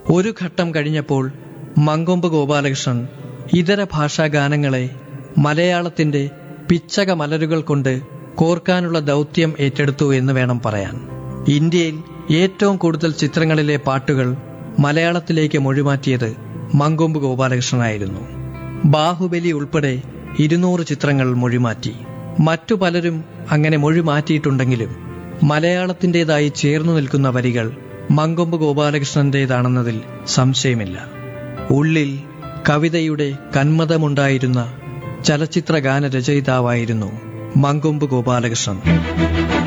ഒരു ഘട്ടം കഴിഞ്ഞപ്പോൾ മങ്കൊമ്പ് ഗോപാലകൃഷ്ണൻ ഇതര ഭാഷാ ഗാനങ്ങളെ മലയാളത്തിന്റെ പിച്ചക മലരുകൾ കൊണ്ട് കോർക്കാനുള്ള ദൗത്യം ഏറ്റെടുത്തു എന്ന് വേണം പറയാൻ ഇന്ത്യയിൽ ഏറ്റവും കൂടുതൽ ചിത്രങ്ങളിലെ പാട്ടുകൾ മലയാളത്തിലേക്ക് മൊഴിമാറ്റിയത് മങ്കൊമ്പ് ഗോപാലകൃഷ്ണനായിരുന്നു ബാഹുബലി ഉൾപ്പെടെ ഇരുന്നൂറ് ചിത്രങ്ങൾ മൊഴിമാറ്റി മറ്റു പലരും അങ്ങനെ മൊഴി മാറ്റിയിട്ടുണ്ടെങ്കിലും മലയാളത്തിൻ്റെതായി ചേർന്നു നിൽക്കുന്ന വരികൾ മങ്കൊമ്പ് ഗോപാലകൃഷ്ണന്റേതാണെന്നതിൽ സംശയമില്ല ഉള്ളിൽ കവിതയുടെ കന്മതമുണ്ടായിരുന്ന ചലച്ചിത്ര ഗാന രചയിതാവായിരുന്നു മങ്കൊമ്പ് ഗോപാലകൃഷ്ണൻ